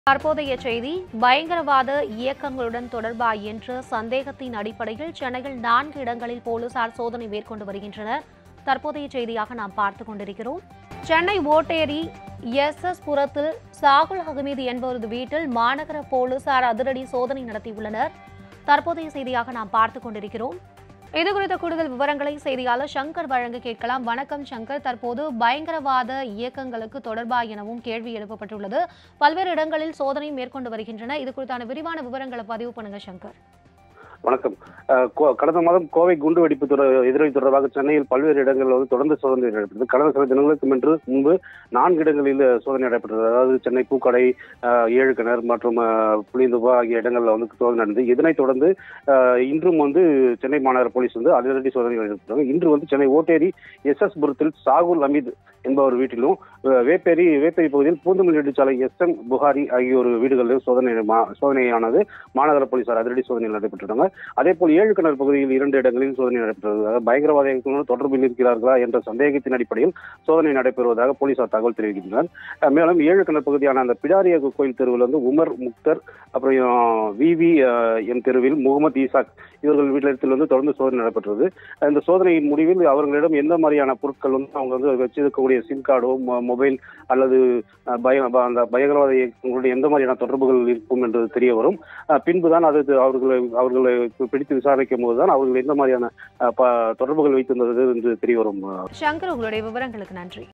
தற்போதைய செய்தி பயங்கரவாத இயக்கங்களுடன் தொடர்பா என்ற சந்தேகத்தின் அடிப்படையில் சென்னையில் நான்கு இடங்களில் போலீசார் சோதனை மேற்கொண்டு வருகின்றனர் தற்போதைய செய்தியாக நாம் பார்த்துக் கொண்டிருக்கிறோம் சென்னை ஓட்டேரி எஸ் எஸ் புரத்தில் சாகுல் அகமது என்பவரது வீட்டில் மாநகர போலீசார் அதிரடி சோதனை நடத்தியுள்ளனர் தற்போதைய செய்தியாக நாம் பார்த்துக் கொண்டிருக்கிறோம் இது குறித்த கூடுதல் விவரங்களை செய்தியாளர் சங்கர் வழங்க கேட்கலாம் வணக்கம் சங்கர் தற்போது பயங்கரவாத இயக்கங்களுக்கு தொடர்பா எனவும் கேள்வி எழுப்பப்பட்டுள்ளது பல்வேறு இடங்களில் சோதனை மேற்கொண்டு வருகின்றன இது குறித்தான விரிவான விவரங்களை பதிவு பண்ணுங்க சங்கர் வணக்கம் அஹ் கோ- கடந்த மாதம் கோவை குண்டு வெடிப்பு தொட- எதிரொலி தொடர்பாக சென்னையில் பல்வேறு இடங்களில் வந்து தொடர்ந்து சோதனை நடைபெற்றது கடந்த சில தினங்களுக்கு முன்பு முன்பு நான்கு இடங்களில் சோதனை நடைபெற்றது அதாவது சென்னை பூக்கடை அஹ், ஏழு கிணறு மற்றும் அஹ், புளியந்துபா ஆகிய இடங்களில் வந்து சோதனை நடந்தது இதனைத் தொடர்ந்து அஹ், இன்றும் வந்து சென்னை மாநகர போலீஸ் வந்து அதிரடி சோதனை நடத்தினாங்க இன்று வந்து சென்னை ஓட்டேரி எஸ் எஸ் புரத்தில் சாகுல் அமீத் என்பவர் வீட்டிலும் அஹ், வேப்பேரி வேப்பேரி பகுதியில் பூந்தமல்லி நெடுச்சாலை எஸ் எம் புகாரி ஆகியோர் வீடுகளிலும் சோதனை மா- சோதனையானது மாநகர போலீசார் அதிரடி சோதனை நடைபெற்றிருக்காங்க அதே போல் ஏழு கிணறு பகுதியில் இரண்டு இடங்களில் சோதனை நடைபெற்றது அதாவது பயங்கரவாத இயக்கங்களுடன் தொடர்பில் இருக்கிறார்களா என்ற சந்தேகத்தின் அடிப்படையில் சோதனை நடைபெறுவதாக போலீசார் தகவல் தெரிவிக்கின்றனர் அஹ் மேலும் ஏழு கிணறு பகுதியான அந்த பிடாரிய கோயில் தெருவில் வந்து உமர் முக்தர் அப்புறம் விவி எம் தெருவில் முகமது ஈசாக் இவர்கள் வீட்டில் வந்து தொடர்ந்து சோதனை நடைபெற்றது இந்த சோதனையின் முடிவில் அவர்களிடம் எந்த மாதிரியான பொருட்கள் வந்து அவங்க வந்து வச்சிருக்கக்கூடிய சிம் கார்டோ மொபைல் அல்லது அஹ், பய ப- அந்த பயங்கரவாத இயக்கங்களுடைய எந்த மாதிரியான தொடர்புகள் இருக்கும் என்று தெரிய வரும் அஹ், பின்புதான் அது அவர்களை அவர்களை பிடித்து விசாரிக்கும் போதுதான் அவர்கள் எந்த மாதிரியான அஹ், ப- தொடர்புகள் வைத்திருந்தது என்று தெரிய வரும் சங்கர் உங்களுடைய விவரங்களுக்கு நன்றி